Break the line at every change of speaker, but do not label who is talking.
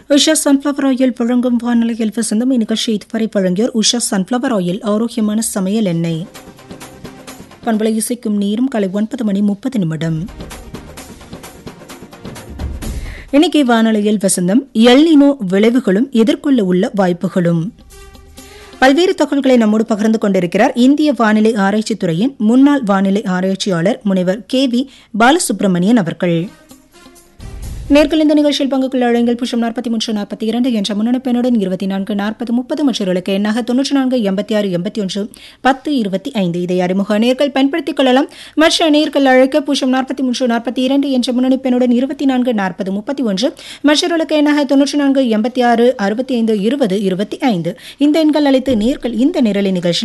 Usha sunflower oil வழங்கும் வானிலையில் வசந்தம் இந்நிகழ்ச்சி இதுவரை வழங்கியோர் உஷா சன்ஃப்ளவர் ஆயில் ஆரோக்கியமான சமையல் எண்ணெய் பண்பலை இசைக்கும் நேரம் காலை ஒன்பது மணி முப்பது நிமிடம் இன்னைக்கு வானொலியில் வசந்தம் எல்லினோ விளைவுகளும் எதிர்கொள்ள உள்ள வாய்ப்புகளும் பல்வேறு தகவல்களை நம்மோடு பகிர்ந்து கொண்டிருக்கிறார் இந்திய வானிலை ஆராய்ச்சித் துறையின் முன்னாள் வானிலை ஆராய்ச்சியாளர் முனைவர் கே வி பாலசுப்ரமணியன் அவர்கள் நேர்கள் இந்த நிகழ்ச்சியில் பங்கு கொள்ள அழைங்கள் புஷம் நாற்பத்தி மூன்று நாற்பத்தி இரண்டு என்ற முன்னெடுப்பெண்ணுடன் இருபத்தி நான்கு நாற்பது முப்பது மற்றும் இலக்க எண்ணாக தொன்னூற்றி நான்கு எண்பத்தி ஆறு எண்பத்தி ஒன்று பத்து இருபத்தி ஐந்து இதை அறிமுக நேர்கள் பயன்படுத்திக் கொள்ளலாம் மற்ற நேர்கள் அழைக்க புஷம் நாற்பத்தி மூன்று நாற்பத்தி இரண்டு என்ற முன்னெடுப்பெண்ணுடன் இருபத்தி நான்கு நாற்பது முப்பத்தி ஒன்று மற்ற இலக்க எண்ணாக தொன்னூற்றி நான்கு எண்பத்தி ஆறு அறுபத்தி ஐந்து இருபது இருபத்தி ஐந்து இந்த எண்கள் அழைத்து நேர்கள் இந்த நிரலை நிகழ்ச்சியில்